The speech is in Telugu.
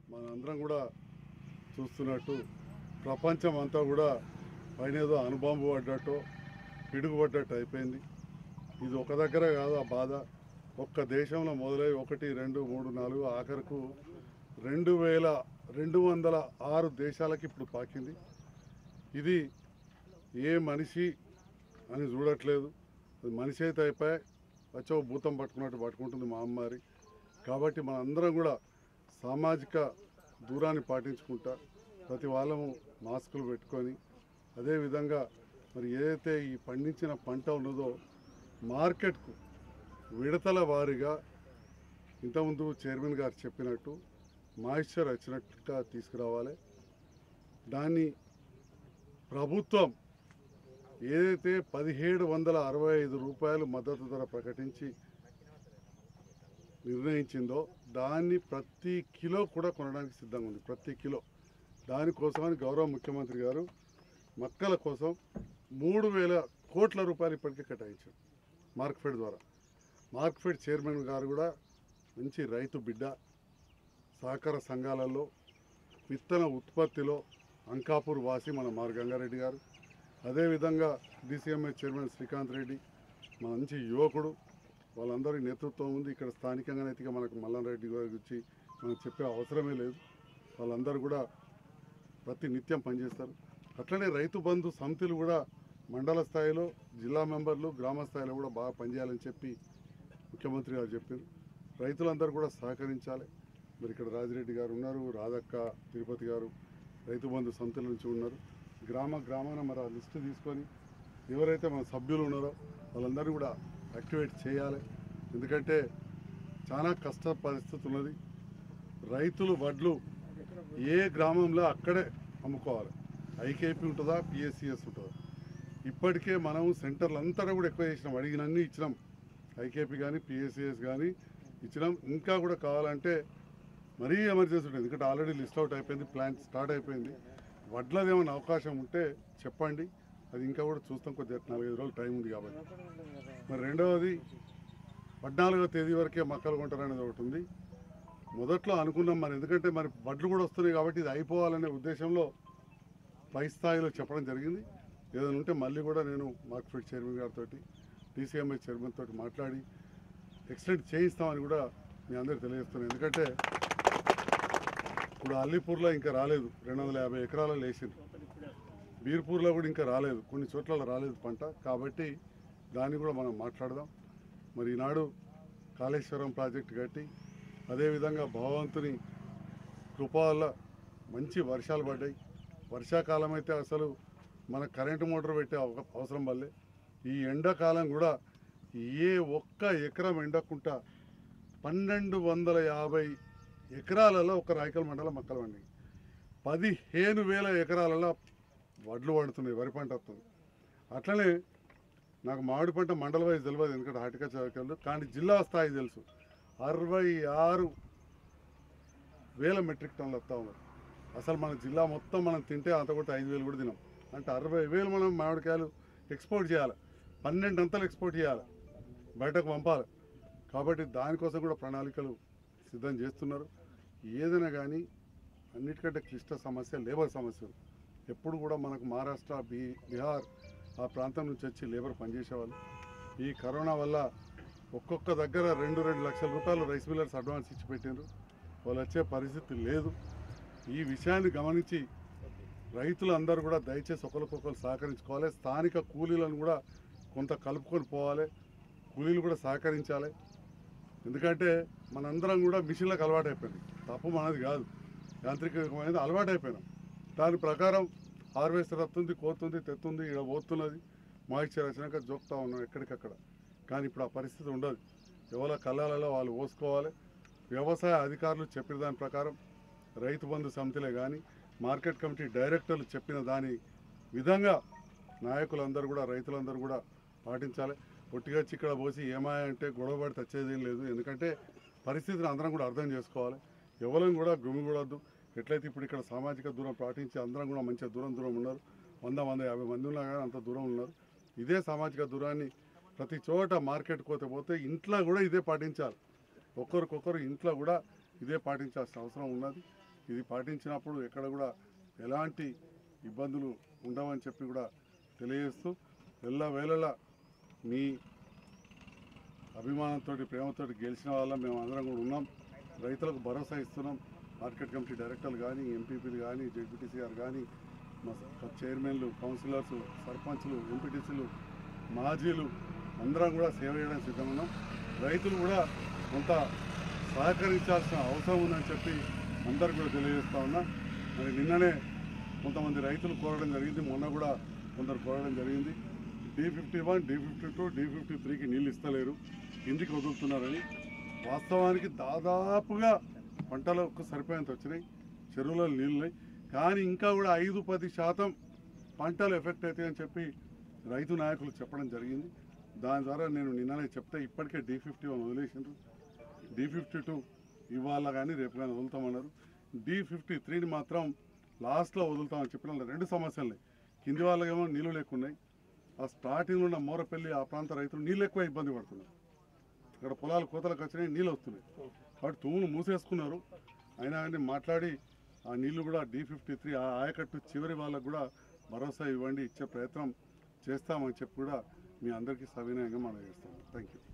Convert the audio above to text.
మనందరం కూడా చూస్తున్నట్టు ప్రపంచం అంతా కూడా పైన ఏదో అనుబాంబు పడ్డట్టు పిడుగుపడ్డట్టు అయిపోయింది ఇది ఒక దగ్గర కాదు ఆ బాధ ఒక్క దేశంలో మొదలై ఒకటి రెండు మూడు నాలుగు ఆఖరకు రెండు వేల రెండు వందల ఆరు దేశాలకి ఇప్పుడు పాకింది ఇది ఏ మనిషి అని చూడట్లేదు అది మనిషి అయితే అయిపోయి వచ్చో భూతం పట్టుకున్నట్టు పట్టుకుంటుంది మహమ్మారి కాబట్టి మనందరం కూడా సామాజిక దూరాన్ని పాటించుకుంటా ప్రతి వాళ్ళము మాస్కులు పెట్టుకొని అదేవిధంగా మరి ఏదైతే ఈ పండించిన పంట ఉన్నదో మార్కెట్కు విడతల వారీగా ఇంతకుముందు చైర్మన్ గారు చెప్పినట్టు మాయిశ్చర్ వచ్చినట్టుగా తీసుకురావాలి దాన్ని ప్రభుత్వం ఏదైతే పదిహేడు వందల అరవై ఐదు రూపాయలు మద్దతు ధర ప్రకటించి నిర్ణయించిందో దాన్ని ప్రతి కిలో కూడా కొనడానికి సిద్ధంగా ఉంది ప్రతి కిలో దానికోసమని గౌరవ ముఖ్యమంత్రి గారు మక్కల కోసం మూడు వేల కోట్ల రూపాయలు ఇప్పటికే కేటాయించారు మార్క్ఫెడ్ ద్వారా మార్క్ఫెడ్ చైర్మన్ గారు కూడా మంచి రైతు బిడ్డ సహకార సంఘాలలో విత్తన ఉత్పత్తిలో అంకాపూర్ వాసి మన మార్ గంగారెడ్డి గారు అదేవిధంగా డిసిఎంఏ చైర్మన్ శ్రీకాంత్ రెడ్డి మన మంచి యువకుడు వాళ్ళందరి నేతృత్వం ఉంది ఇక్కడ స్థానికంగానే అయితే ఇక మనకు మల్లన్ రెడ్డి గారి గురించి మనం చెప్పే అవసరమే లేదు వాళ్ళందరూ కూడా ప్రతి నిత్యం పనిచేస్తారు అట్లనే రైతు బంధు సమితులు కూడా మండల స్థాయిలో జిల్లా మెంబర్లు గ్రామ స్థాయిలో కూడా బాగా పనిచేయాలని చెప్పి ముఖ్యమంత్రి గారు చెప్పారు రైతులందరూ కూడా సహకరించాలి మరి ఇక్కడ రాజిరెడ్డి గారు ఉన్నారు రాధక్క తిరుపతి గారు రైతు బంధు సమితుల నుంచి ఉన్నారు గ్రామ గ్రామాన మరి ఆ లిస్టు తీసుకొని ఎవరైతే మన సభ్యులు ఉన్నారో వాళ్ళందరూ కూడా యాక్టివేట్ చేయాలి ఎందుకంటే చాలా కష్ట పరిస్థితి ఉన్నది రైతులు వడ్లు ఏ గ్రామంలో అక్కడే అమ్ముకోవాలి ఐకేపీ ఉంటుందా పిఎస్సిఎస్ ఉంటుందా ఇప్పటికే మనం సెంటర్లు అంతా కూడా ఎక్కువ చేసినాం అడిగినన్ని ఇచ్చినాం ఐకేపీ కానీ పిఎస్సిఎస్ కానీ ఇచ్చినాం ఇంకా కూడా కావాలంటే మరీ ఎమర్జెన్సీ ఉంటుంది ఎందుకంటే ఆల్రెడీ లిస్ట్ అవుట్ అయిపోయింది ప్లాన్ స్టార్ట్ అయిపోయింది వడ్లది ఏమైనా అవకాశం ఉంటే చెప్పండి అది ఇంకా కూడా చూస్తాం కొద్దిగా నాలుగైదు రోజులు టైం ఉంది కాబట్టి మరి రెండవది పద్నాలుగో తేదీ వరకే మొక్కలు కొంటారనేది ఒకటి ఉంది మొదట్లో అనుకున్నాం మరి ఎందుకంటే మరి వడ్లు కూడా వస్తున్నాయి కాబట్టి ఇది అయిపోవాలనే ఉద్దేశంలో పై స్థాయిలో చెప్పడం జరిగింది ఏదైనా ఉంటే మళ్ళీ కూడా నేను మార్కెట్ చైర్మన్ గారితో టీసీఎంఐ చైర్మన్ తోటి మాట్లాడి ఎక్స్టెండ్ చేయిస్తామని కూడా మీ అందరికి తెలియజేస్తున్నాను ఎందుకంటే ఇప్పుడు అల్లీపూర్లో ఇంకా రాలేదు రెండు వందల యాభై ఎకరాలలో వేసింది బీర్పూర్లో కూడా ఇంకా రాలేదు కొన్ని చోట్ల రాలేదు పంట కాబట్టి దాన్ని కూడా మనం మాట్లాడదాం మరి ఈనాడు కాళేశ్వరం ప్రాజెక్టు కట్టి అదేవిధంగా భగవంతుని కృప వల్ల మంచి వర్షాలు పడ్డాయి వర్షాకాలం అయితే అసలు మన కరెంటు మోటార్ పెట్టే అవ- అవసరం వల్లే ఈ ఎండాకాలం కూడా ఏ ఒక్క ఎకరం ఎండకుండా పన్నెండు వందల యాభై ఎకరాలలో ఒక రాయకల్ మండలం మక్కలు పండి పదిహేను వేల ఎకరాలలో వడ్లు పండుతున్నాయి వరి పంట వస్తుంది అట్లనే నాకు మామిడి పంట మండల వైజ్ తెలియదు ఎందుకంటే హార్టికల్చర్ అధికారులు కానీ జిల్లా స్థాయి తెలుసు అరవై ఆరు వేల మెట్రిక్ టన్నులు వస్తూ ఉన్నారు అసలు మన జిల్లా మొత్తం మనం తింటే అంత కూడా ఐదు వేలు కూడా తినాం అంటే అరవై వేలు మనం మామిడికాయలు ఎక్స్పోర్ట్ చేయాలి పన్నెండు అంతలు ఎక్స్పోర్ట్ చేయాలి బయటకు పంపాలి కాబట్టి దానికోసం కూడా ప్రణాళికలు సిద్ధం చేస్తున్నారు ఏదైనా కానీ అన్నిటికంటే క్లిష్ట సమస్య లేబర్ సమస్యలు ఎప్పుడు కూడా మనకు మహారాష్ట్ర బీ బీహార్ ఆ ప్రాంతం నుంచి వచ్చి లేబర్ పనిచేసేవాళ్ళు ఈ కరోనా వల్ల ఒక్కొక్క దగ్గర రెండు రెండు లక్షల రూపాయలు రైస్ మిల్లర్స్ అడ్వాన్స్ ఇచ్చి పెట్టిండ్రు వాళ్ళు వచ్చే పరిస్థితి లేదు ఈ విషయాన్ని గమనించి రైతులందరూ కూడా దయచేసి ఒకరికొకరు సహకరించుకోవాలి స్థానిక కూలీలను కూడా కొంత కలుపుకొని పోవాలి కూలీలు కూడా సహకరించాలి ఎందుకంటే మనందరం కూడా మిషన్లకు అలవాటు అయిపోయింది తప్పు మనది కాదు యాంత్రికమైనది అలవాటు అయిపోయినాం దాని ప్రకారం హార్వెస్టర్ వస్తుంది కోతుంది తెత్తుంది ఇక్కడ పోతున్నది మాయిశ్చర్ వచ్చినాక జోక్తా ఉన్నాం ఎక్కడికక్కడ కానీ ఇప్పుడు ఆ పరిస్థితి ఉండదు ఎవరి కళ్ళాలలో వాళ్ళు పోసుకోవాలి వ్యవసాయ అధికారులు చెప్పిన దాని ప్రకారం రైతు బంధు సమితిలే కానీ మార్కెట్ కమిటీ డైరెక్టర్లు చెప్పిన దాని విధంగా నాయకులందరూ కూడా రైతులందరూ కూడా పాటించాలి ఒట్టిగా వచ్చి ఇక్కడ పోసి ఏమాయ అంటే గొడవ పడి తెచ్చేదేం లేదు ఎందుకంటే పరిస్థితిని అందరం కూడా అర్థం చేసుకోవాలి ఎవరం కూడా గుమిగూడద్దు ఎట్లయితే ఇప్పుడు ఇక్కడ సామాజిక దూరం పాటించి అందరం కూడా మంచిగా దూరం దూరం ఉన్నారు వంద వంద యాభై మంది ఉన్నా కానీ అంత దూరం ఉన్నారు ఇదే సామాజిక దూరాన్ని ప్రతి చోట మార్కెట్ పోతే పోతే ఇంట్లో కూడా ఇదే పాటించాలి ఒక్కరికొకరు ఇంట్లో కూడా ఇదే పాటించాల్సిన అవసరం ఉన్నది ఇది పాటించినప్పుడు ఎక్కడ కూడా ఎలాంటి ఇబ్బందులు ఉండవని చెప్పి కూడా తెలియజేస్తూ ఎల్ల వేళలా మీ అభిమానంతో ప్రేమతో గెలిచిన వాళ్ళ మేము అందరం కూడా ఉన్నాం రైతులకు భరోసా ఇస్తున్నాం మార్కెట్ కమిటీ డైరెక్టర్లు కానీ ఎంపీపీలు కానీ జెడ్పీటీసీ గారు కానీ మా స- చైర్మన్లు కౌన్సిలర్స్ సర్పంచ్లు ఎంపీటీసీలు మాజీలు అందరం కూడా సేవ చేయడానికి సిద్ధంగా ఉన్నాం రైతులు కూడా కొంత సహకరించాల్సిన అవసరం ఉందని చెప్పి అందరికి కూడా తెలియజేస్తా ఉన్నా మరి నిన్ననే కొంతమంది రైతులు కోరడం జరిగింది మొన్న కూడా కొందరు కోరడం జరిగింది D fifty one D fifty two D fifty త్రీకి నీళ్ళు ఇస్తలేరు కిందికి వదులుతున్నారని వాస్తవానికి దాదాపుగా పంటలకు సరిపోయేంత వచ్చినాయి చెరువులలో నీళ్ళు ఉన్నాయి కానీ ఇంకా కూడా ఐదు పది శాతం పంటలు ఎఫెక్ట్ అవుతాయని చెప్పి రైతు నాయకులు చెప్పడం జరిగింది దాని ద్వారా నేను నిన్ననే చెప్తే ఇప్పటికే డి ఫిఫ్టీ వన్ వదిలేసిండ్రు డి ఫిఫ్టీ టూ ఇవాళ కానీ రేపు కానీ వదులుతామన్నారు డి ఫిఫ్టీ త్రీని మాత్రం లాస్ట్లో వదులుతామని చెప్పిన రెండు సమస్యలు కింది వాళ్ళకేమో నీళ్ళు లేకున్నాయి ఆ స్టార్టింగ్లో ఉన్న మోరపల్లి ఆ ప్రాంత రైతులు నీళ్ళు ఎక్కువ ఇబ్బంది పడుతున్నారు ఇక్కడ పొలాలు కోతలకు వచ్చినాయి నీళ్ళు వస్తున్నాయి కాబట్టి తుమ్ములు మూసేసుకున్నారు అయినా కానీ మాట్లాడి ఆ నీళ్లు కూడా డి ఫిఫ్టీ త్రీ ఆ ఆయకట్టు చివరి వాళ్ళకు కూడా భరోసా ఇవ్వండి ఇచ్చే ప్రయత్నం చేస్తామని చెప్పి కూడా మీ అందరికీ సవినయంగా మనం చేస్తాం థ్యాంక్ యూ